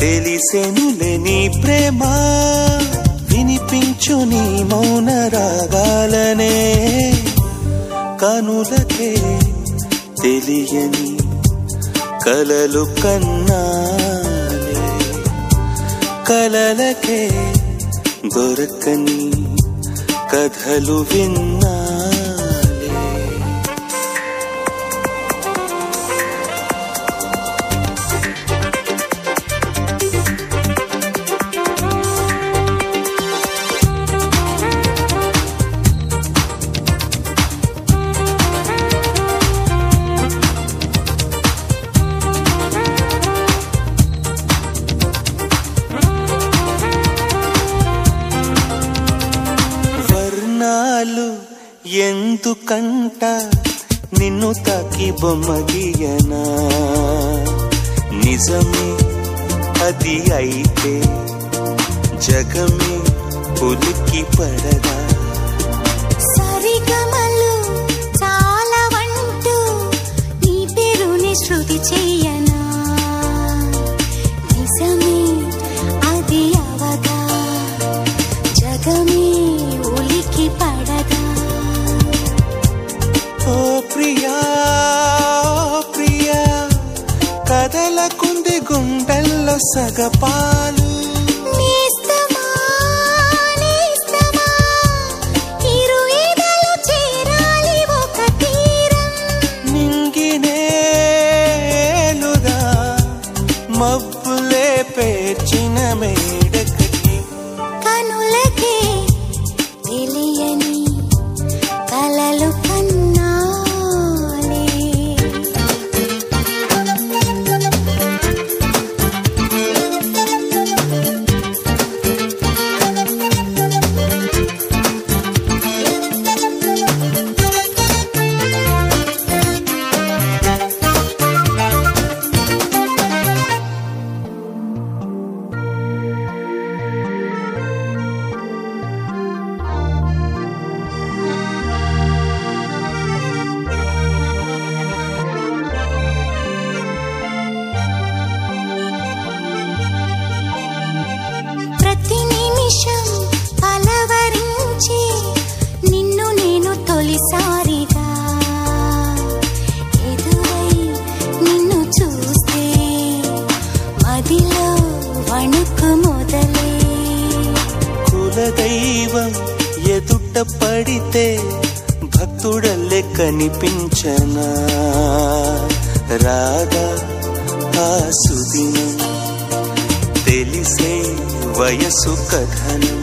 తెలిసెనులే నీ ప్రేమ వినిపించు నీ మౌన రాగాలనే కనులకే తెలియని కలలు కన్నానే కలలకే దొరకని కథలు విన్నాలే వర్ణాలు ఎందుకంట నిన్ను తాకి బొమ్మ గీయనా నిజమే అది అయితే జగమే ఉలిక్కి పడదా సరిగమలు చాలా వంటూ నీ పేరుని శృతి చెయ్యనా నిజమే అది అవగా జగమే ఉలికి పడదా ఓ ప్రియా ఓ ప్రియా కదలకుంది గుండెల్లో సగపాలు నేస్తమా నేస్తమా ఇరు ఎదలు చేరాలి ఒక తీరం నింగినేలుగా మబ్బులే పేర్చిన మేడకటి కనులకే తెలియని కలలు కన్నాలే ప్రతి నిమిషం పలవరించి నిన్ను నేను తొలిసారిగా ఎదురై నిన్ను చూస్తే మదిలో వణుకు మొదలే కులదైవం ఎదుట పడితే భక్తుడల్లే కనిపించనా రాగా ఆ సుదినం తెలిసే వయసు కథనం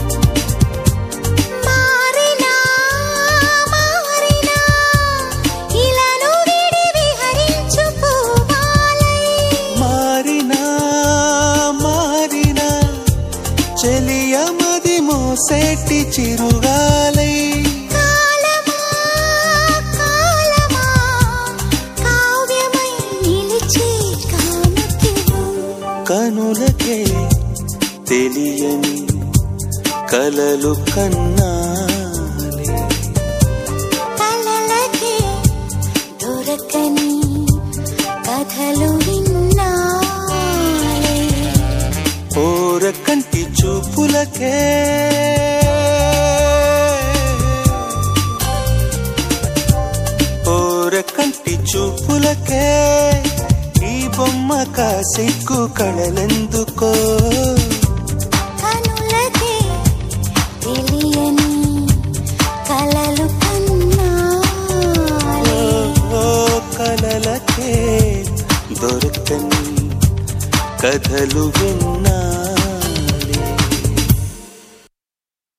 మారినా మారినా ఇలాను విడి విహరించు పూవాలై మారినా మారినా చెలియమది మోసేటి చిరుగాలై కాలమా కాలమా కావ్యమై నిలిచే కానుకివు కనులకే తెలియని కలలు కన్నాలే కలలకే దొరకని కథలు విన్నాలే ఓర కంటి చూపులకే ఓర కంటి చూపులకే ఈ బొమ్మ కాసిక్కు కళలెందుకో కనులకే తెలియని కలలు కన్నాలే ఓ కలలకే దొరకని కథలు విన్నా